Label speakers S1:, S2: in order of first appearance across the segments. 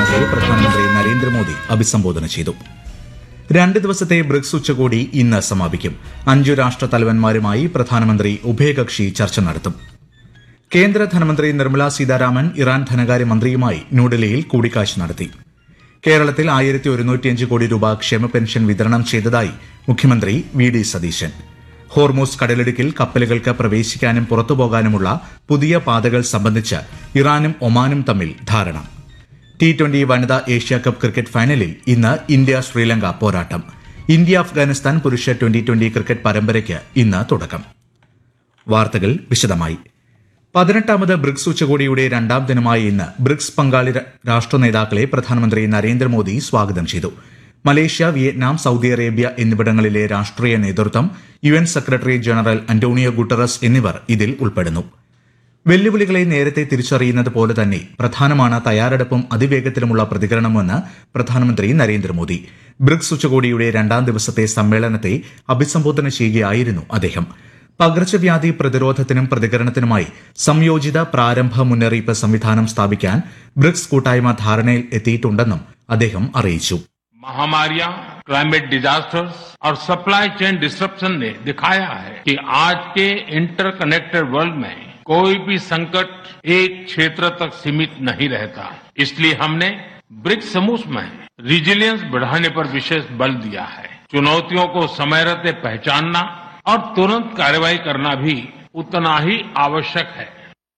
S1: നേതാക്കളെ പ്രധാനമന്ത്രി നരേന്ദ്രമോദി അഭിസംബോധന ചെയ്തു രണ്ട് ദിവസത്തെ ബ്രിക്സ് ഉച്ചകോടി ഇന്ന് സമാപിക്കും അഞ്ചു രാഷ്ട്ര തലവന്മാരുമായി പ്രധാനമന്ത്രി ഉഭയകക്ഷി ചർച്ച നടത്തും കേന്ദ്ര ധനമന്ത്രി നിർമ്മല സീതാരാമൻ ഇറാൻ ധനകാര്യമന്ത്രിയുമായി ന്യൂഡൽഹിയിൽ കൂടിക്കാഴ്ച നടത്തി കേരളത്തിൽ ആയിരത്തി ഒരുന്നൂറ്റിയഞ്ച് കോടി രൂപ ക്ഷേമ പെൻഷൻ വിതരണം ചെയ്തതായി മുഖ്യമന്ത്രി വി ഡി സതീശൻ ഹോർമോസ് കടലിടുക്കിൽ കപ്പലുകൾക്ക് പ്രവേശിക്കാനും പുറത്തുപോകാനുമുള്ള പുതിയ പാതകൾ സംബന്ധിച്ച് ഇറാനും ഒമാനും തമ്മിൽ ധാരണ ടി ട്വന്റി വനിതാ ഏഷ്യ കപ്പ് ക്രിക്കറ്റ് ഫൈനലിൽ ഇന്ന് ഇന്ത്യ ശ്രീലങ്ക പോരാട്ടം ഇന്ത്യ അഫ്ഗാനിസ്ഥാൻ പുരുഷ ട്വന്റി ട്വന്റി ക്രിക്കറ്റ് പരമ്പരയ്ക്ക് ഇന്ന് തുടക്കം വാർത്തകൾ വിശദമായി പതിനെട്ടാമത് ബ്രിക്സ് ഉച്ചകോടിയുടെ രണ്ടാം ദിനമായ ഇന്ന് ബ്രിക്സ് പങ്കാളി ര- രാഷ്ട്ര നേതാക്കളെ പ്രധാനമന്ത്രി നരേന്ദ്രമോദി സ്വാഗതം ചെയ്തു മലേഷ്യ വിയറ്റ്നാം സൌദി അറേബ്യ എന്നിവിടങ്ങളിലെ രാഷ്ട്രീയ നേതൃത്വം U N secretary general Antonio Guterres എന്നിവർ ഇതിൽ ഉൾപ്പെടുന്നു വെല്ലുവിളികളെ നേരത്തെ തിരിച്ചറിയുന്നത് പോലെ തന്നെ പ്രധാനമാണ് തയ്യാറെടുപ്പും അതിവേഗത്തിലുമുള്ള പ്രതികരണമെന്ന് പ്രധാനമന്ത്രി നരേന്ദ്രമോദി ബ്രിക്സ് ഉച്ചകോടിയുടെ രണ്ടാം ദിവസത്തെ സമ്മേളനത്തെ അഭിസംബോധന ചെയ്യുകയായിരുന്നു അദ്ദേഹം പകർച്ചവ്യാധി പ്രതിരോധത്തിനും പ്രതികരണത്തിനുമായി സംയോജിത പ്രാരംഭ മുന്നറിയിപ്പ് സംവിധാനം സ്ഥാപിക്കാൻ ബ്രിക്സ് കൂട്ടായ്മ ധാരണയിൽ എത്തിയിട്ടുണ്ടെന്നും അദ്ദേഹം അറിയിച്ചു
S2: महामारियां क्लाइमेट डिजास्टर्स और सप्लाई चेन डिस्ट्रप्शन ने दिखाया है कि आज के इंटरकनेक्टेड वर्ल्ड में कोई भी संकट एक क्षेत्र तक सीमित नहीं रहता इसलिए हमने ब्रिक्स समूह में रिजिलियंस बढ़ाने पर विशेष बल दिया है चुनौतियों को समय रहते पहचानना और तुरंत कार्रवाई करना भी उतना ही आवश्यक है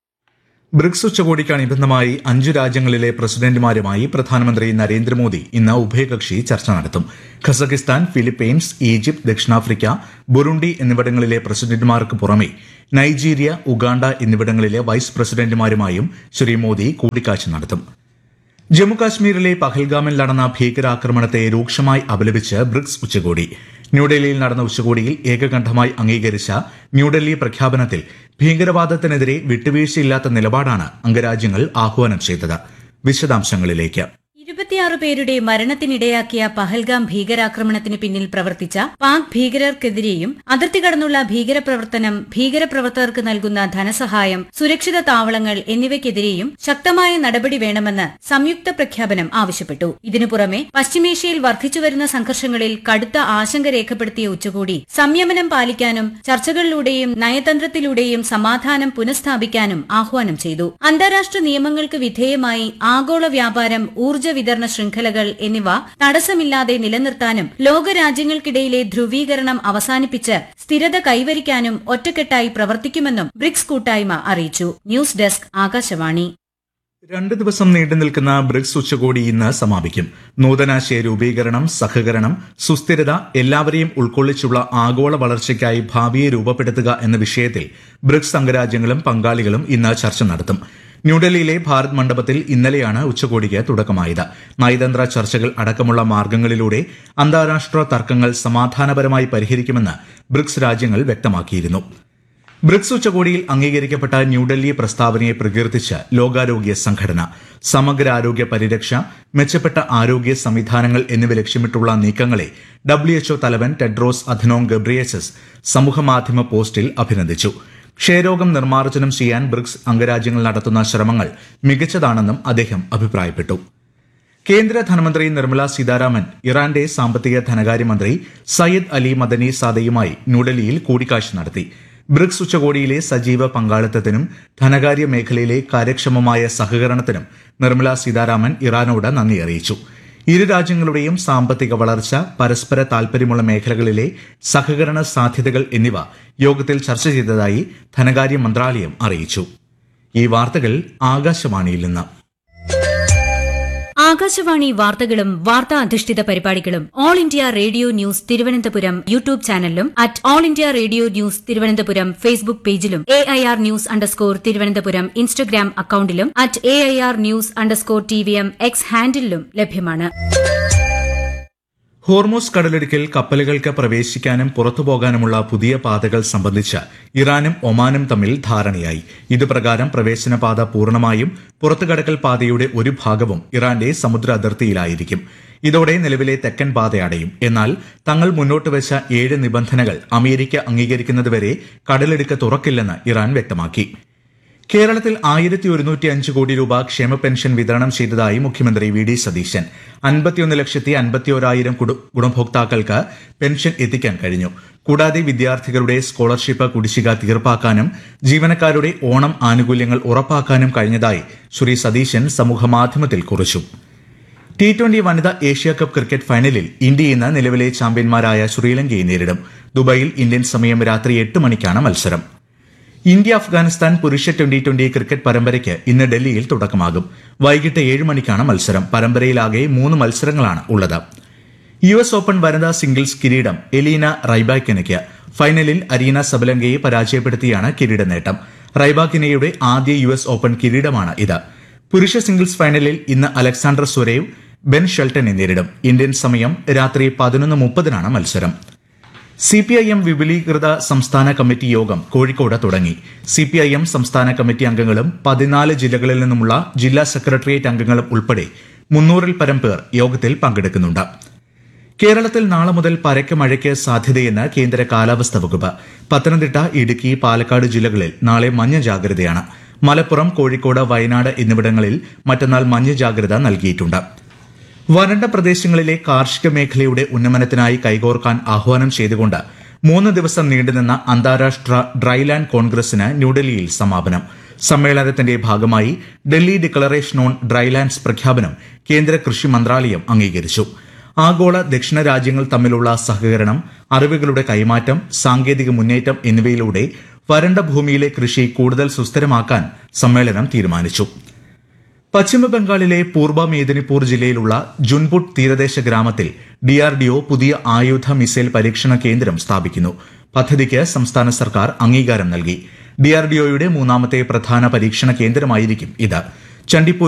S1: ബ്രിക്സ് ഉച്ചകോടിക്ക് അനുബന്ധമായി അഞ്ചു രാജ്യങ്ങളിലെ പ്രസിഡന്റുമാരുമായി പ്രധാനമന്ത്രി നരേന്ദ്രമോദി ഇന്ന് ഉഭയകക്ഷി ചർച്ച നടത്തും ഖസക്കിസ്ഥാൻ ഫിലിപ്പീൻസ് ഈജിപ്ത് ദക്ഷിണാഫ്രിക്ക ബുറുണ്ടി എന്നിവിടങ്ങളിലെ പ്രസിഡന്റുമാർക്ക് പുറമെ നൈജീരിയ ഉഗാണ്ട എന്നിവിടങ്ങളിലെ വൈസ് പ്രസിഡന്റുമാരുമായും ശ്രീ മോദി കൂടിക്കാഴ്ച നടത്തും ജമ്മുകാശ്മീരിലെ പഹൽഗാമിൽ നടന്ന ഭീകരാക്രമണത്തെ രൂക്ഷമായി അപലപിച്ച് ബ്രിക്സ് ഉച്ചകോടി ന്യൂഡൽഹിയിൽ നടന്ന ഉച്ചകോടിയിൽ ഏകകണ്ഠമായി അംഗീകരിച്ച ന്യൂഡൽഹി പ്രഖ്യാപനത്തിൽ ഭീകരവാദത്തിനെതിരെ വിട്ടുവീഴ്ചയില്ലാത്ത നിലപാടാണ് അംഗരാജ്യങ്ങൾ ആഹ്വാനം ചെയ്തത് വിശദാംശങ്ങളിലേക്ക്
S3: ഇരുപത്തിയാറ് പേരുടെ മരണത്തിനിടയാക്കിയ പഹൽഗാം ഭീകരാക്രമണത്തിന് പിന്നിൽ പ്രവർത്തിച്ച പാക് ഭീകരർക്കെതിരെയും അതിർത്തി കടന്നുള്ള ഭീകരപ്രവർത്തനം ഭീകരപ്രവർത്തകർക്ക് നൽകുന്ന ധനസഹായം സുരക്ഷിത താവളങ്ങൾ എന്നിവയ്ക്കെതിരെയും ശക്തമായ നടപടി വേണമെന്ന് സംയുക്ത പ്രഖ്യാപനം ആവശ്യപ്പെട്ടു ഇതിനു പുറമെ പശ്ചിമേഷ്യയിൽ വർദ്ധിച്ചുവരുന്ന സംഘർഷങ്ങളിൽ കടുത്ത ആശങ്ക രേഖപ്പെടുത്തിയ ഉച്ചകോടി സംയമനം പാലിക്കാനും ചർച്ചകളിലൂടെയും നയതന്ത്രത്തിലൂടെയും സമാധാനം പുനഃസ്ഥാപിക്കാനും ആഹ്വാനം ചെയ്തു അന്താരാഷ്ട്ര നിയമങ്ങൾക്ക് വിധേയമായി ആഗോള വ്യാപാരം ഊർജ്ജ വിതരണ ശൃംഖലകൾ എന്നിവ തടസ്സമില്ലാതെ നിലനിർത്താനും ലോകരാജ്യങ്ങൾക്കിടയിലെ ധ്രുവീകരണം അവസാനിപ്പിച്ച് സ്ഥിരത കൈവരിക്കാനും ഒറ്റക്കെട്ടായി പ്രവർത്തിക്കുമെന്നും ബ്രിക്സ് കൂട്ടായ്മ അറിയിച്ചു ന്യൂസ് ഡെസ്ക് ആകാശവാണി
S1: രണ്ട് ദിവസം നീണ്ടു നിൽക്കുന്ന ബ്രിക്സ് ഉച്ചകോടി ഇന്ന് സമാപിക്കും നൂതനാശയ രൂപീകരണം സഹകരണം സുസ്ഥിരത എല്ലാവരെയും ഉൾക്കൊള്ളിച്ചുള്ള ആഗോള വളർച്ചയ്ക്കായി ഭാവിയെ രൂപപ്പെടുത്തുക എന്ന വിഷയത്തിൽ ബ്രിക്സ് അംഗരാജ്യങ്ങളും പങ്കാളികളും ഇന്ന് ചർച്ച നടത്തും ന്യൂഡൽഹിയിലെ ഭാരത് മണ്ഡപത്തിൽ ഇന്നലെയാണ് ഉച്ചകോടിക്ക് തുടക്കമായത് നയതന്ത്ര ചർച്ചകൾ അടക്കമുള്ള മാർഗങ്ങളിലൂടെ അന്താരാഷ്ട്ര തർക്കങ്ങൾ സമാധാനപരമായി പരിഹരിക്കുമെന്ന് ബ്രിക്സ് രാജ്യങ്ങൾ വ്യക്തമാക്കിയിരുന്നു ബ്രിക്സ് ഉച്ചകോടിയിൽ അംഗീകരിക്കപ്പെട്ട ന്യൂഡൽഹി പ്രസ്താവനയെ പ്രകീർത്തിച്ച് ലോകാരോഗ്യ സംഘടന സമഗ്ര ആരോഗ്യ പരിരക്ഷ മെച്ചപ്പെട്ട ആരോഗ്യ സംവിധാനങ്ങൾ എന്നിവ ലക്ഷ്യമിട്ടുള്ള നീക്കങ്ങളെ ഡബ്ല്യുഎച്ച്ഒ തലവൻ ടെഡ്രോസ് അധനോം ഗബ്രിയേസസ് സമൂഹമാധ്യമ പോസ്റ്റിൽ അഭിനന്ദിച്ചു ക്ഷയരോഗം നിർമ്മാർജ്ജനം ചെയ്യാൻ ബ്രിക്സ് അംഗരാജ്യങ്ങൾ നടത്തുന്ന ശ്രമങ്ങൾ മികച്ചതാണെന്നും അദ്ദേഹം അഭിപ്രായപ്പെട്ടു കേന്ദ്ര ധനമന്ത്രി നിർമ്മല സീതാരാമൻ ഇറാന്റെ സാമ്പത്തിക ധനകാര്യമന്ത്രി സയ്യിദ് അലി മദനി സാദയുമായി ന്യൂഡൽഹിയിൽ കൂടിക്കാഴ്ച നടത്തി ബ്രിക്സ് ഉച്ചകോടിയിലെ സജീവ പങ്കാളിത്തത്തിനും ധനകാര്യ മേഖലയിലെ കാര്യക്ഷമമായ സഹകരണത്തിനും നിർമ്മല സീതാരാമൻ ഇറാനോട് നന്ദി അറിയിച്ചു ഇരു രാജ്യങ്ങളുടെയും സാമ്പത്തിക വളർച്ച പരസ്പര താൽപര്യമുള്ള മേഖലകളിലെ സഹകരണ സാധ്യതകൾ എന്നിവ യോഗത്തിൽ ചർച്ച ചെയ്തതായി ധനകാര്യ മന്ത്രാലയം അറിയിച്ചു ഈ വാർത്തകൾ ആകാശവാണിയിൽ നിന്ന്
S3: ആകാശവാണി വാർത്തകളും വാർത്താ അധിഷ്ഠിത പരിപാടികളും all India radio news Thiruvananthapuram YouTube ചാനലിലും at all India radio news Thiruvananthapuram Facebook പേജിലും A I R news underscore Thiruvananthapuram Instagram അക്കൌണ്ടിലും at A I R news underscore T V M X ഹാൻഡിലും ലഭ്യമാണ്
S1: ഹോർമോസ് കടലിടുക്കിൽ കപ്പലുകൾക്ക് പ്രവേശിക്കാനും പുറത്തുപോകാനുമുള്ള പുതിയ പാതകൾ സംബന്ധിച്ച് ഇറാനും ഒമാനും തമ്മിൽ ധാരണയായി ഇതുപ്രകാരം പ്രവേശന പാത പൂർണ്ണമായും പുറത്തുകടക്കൽ പാതയുടെ ഒരു ഭാഗവും ഇറാന്റെ സമുദ്ര അതിർത്തിയിലായിരിക്കും ഇതോടെ നിലവിലെ തെക്കൻ പാത അടയും എന്നാൽ തങ്ങൾ മുന്നോട്ട് വെച്ച ഏഴ് നിബന്ധനകൾ അമേരിക്ക അംഗീകരിക്കുന്നതുവരെ കടലിടുക്ക് തുറക്കില്ലെന്ന് ഇറാൻ വ്യക്തമാക്കി കേരളത്തിൽ ആയിരത്തി ഒരുന്നൂറ്റി അഞ്ച് കോടി രൂപ ക്ഷേമ പെൻഷൻ വിതരണം ചെയ്തതായി മുഖ്യമന്ത്രി വി ഡി സതീശൻ അൻപത്തിയൊന്ന് ലക്ഷത്തി അൻപത്തിയോരായിരം കുടു- ഗുണഭോക്താക്കൾക്ക് പെൻഷൻ എത്തിക്കാൻ കഴിഞ്ഞു കൂടാതെ വിദ്യാർത്ഥികളുടെ സ്കോളർഷിപ്പ് കുടിശ്ശിക തീർപ്പാക്കാനും ജീവനക്കാരുടെ ഓണം ആനുകൂല്യങ്ങൾ ഉറപ്പാക്കാനും കഴിഞ്ഞതായി ശ്രീ സതീശൻ സമൂഹമാധ്യമത്തിൽ കുറിച്ചു ടി ട്വന്റി വനിതാ ഏഷ്യ കപ്പ് ക്രിക്കറ്റ് ഫൈനലിൽ ഇന്ത്യ ഇന്ന് നിലവിലെ ചാമ്പ്യന്മാരായ ശ്രീലങ്കയെ നേരിടും ദുബായിൽ ഇന്ത്യൻ സമയം രാത്രി എട്ട് മണിക്കാണ് മത്സരം ഇന്ത്യ അഫ്ഗാനിസ്ഥാൻ പുരുഷ ട്വന്റി ട്വന്റി ക്രിക്കറ്റ് പരമ്പരയ്ക്ക് ഇന്ന് ഡൽഹിയിൽ തുടക്കമാകും വൈകിട്ട് ഏഴ് മണിക്കാണ് മത്സരം പരമ്പരയിലാകെ മൂന്ന് മത്സരങ്ങളാണ് ഉള്ളത് യു എസ് ഓപ്പൺ വനിതാ സിംഗിൾസ് കിരീടം എലീന റൈബാക്കിനയ്ക്ക് ഫൈനലിൽ അരീന സബലങ്കയെ പരാജയപ്പെടുത്തിയാണ് കിരീട നേട്ടം റൈബാക്കിനയുടെ ആദ്യ യു എസ് ഓപ്പൺ കിരീടമാണ് ഇത് പുരുഷ സിംഗിൾസ് ഫൈനലിൽ ഇന്ന് അലക്സാണ്ടർ സുരേവ് ബെൻ ഷെൽട്ടനെ നേരിടും ഇന്ത്യൻ സമയം രാത്രി പതിനൊന്ന് മുപ്പതിനാണ് മത്സരം സി പി ഐ എം വിപുലീകൃത സംസ്ഥാന കമ്മിറ്റി യോഗം കോഴിക്കോട് തുടങ്ങി സി പി ഐ എം സംസ്ഥാന കമ്മിറ്റി അംഗങ്ങളും പതിനാല് ജില്ലകളിൽ നിന്നുമുള്ള ജില്ലാ സെക്രട്ടേറിയറ്റ് അംഗങ്ങളും ഉൾപ്പെടെ മുന്നൂറിൽ പരം പേർ യോഗത്തിൽ പങ്കെടുക്കുന്നുണ്ട് കേരളത്തിൽ നാളെ മുതൽ പരക്കെ മഴയ്ക്ക് സാധ്യതയെന്ന് കേന്ദ്ര കാലാവസ്ഥാ വകുപ്പ് പത്തനംതിട്ട ഇടുക്കി പാലക്കാട് ജില്ലകളിൽ നാളെ മഞ്ഞ ജാഗ്രതയാണ് മലപ്പുറം കോഴിക്കോട് വയനാട് എന്നിവിടങ്ങളിൽ മറ്റന്നാൾ മഞ്ഞ ജാഗ്രത നൽകിയിട്ടുണ്ട് വരണ്ട പ്രദേശങ്ങളിലെ കാർഷിക മേഖലയുടെ ഉന്നമനത്തിനായി കൈകോർക്കാൻ ആഹ്വാനം ചെയ്തുകൊണ്ട് മൂന്ന് ദിവസം നീണ്ടുനിന്ന അന്താരാഷ്ട്ര ഡ്രൈലാൻഡ് കോൺഗ്രസിന് ന്യൂഡൽഹിയിൽ സമാപനം സമ്മേളനത്തിന്റെ ഭാഗമായി ഡൽഹി ഡിക്ലറേഷൻ ഓൺ ഡ്രൈലാൻഡ്സ് പ്രഖ്യാപനം കേന്ദ്ര കൃഷി മന്ത്രാലയം അംഗീകരിച്ചു ആഗോള ദക്ഷിണ രാജ്യങ്ങൾ തമ്മിലുള്ള സഹകരണം അറിവുകളുടെ കൈമാറ്റം സാങ്കേതിക മുന്നേറ്റം എന്നിവയിലൂടെ വരണ്ട ഭൂമിയിലെ കൃഷി കൂടുതൽ സുസ്ഥിരമാക്കാൻ സമ്മേളനം തീരുമാനിച്ചു പശ്ചിമബംഗാളിലെ പൂർവ മേദിനിപൂർ ജില്ലയിലുള്ള ജുൻപുട്ട് തീരദേശ ഗ്രാമത്തിൽ ഡിആർഡിഒ പുതിയ ആയുധ മിസൈൽ പരീക്ഷണ കേന്ദ്രം സ്ഥാപിക്കുന്നു പദ്ധതിക്ക് സംസ്ഥാന സർക്കാർ അംഗീകാരം നൽകി ഡിആർഡിഒയുടെ മൂന്നാമത്തെ പ്രധാന പരീക്ഷണ കേന്ദ്രമായിരിക്കും ഇത് ചണ്ഡിപ്പൂർ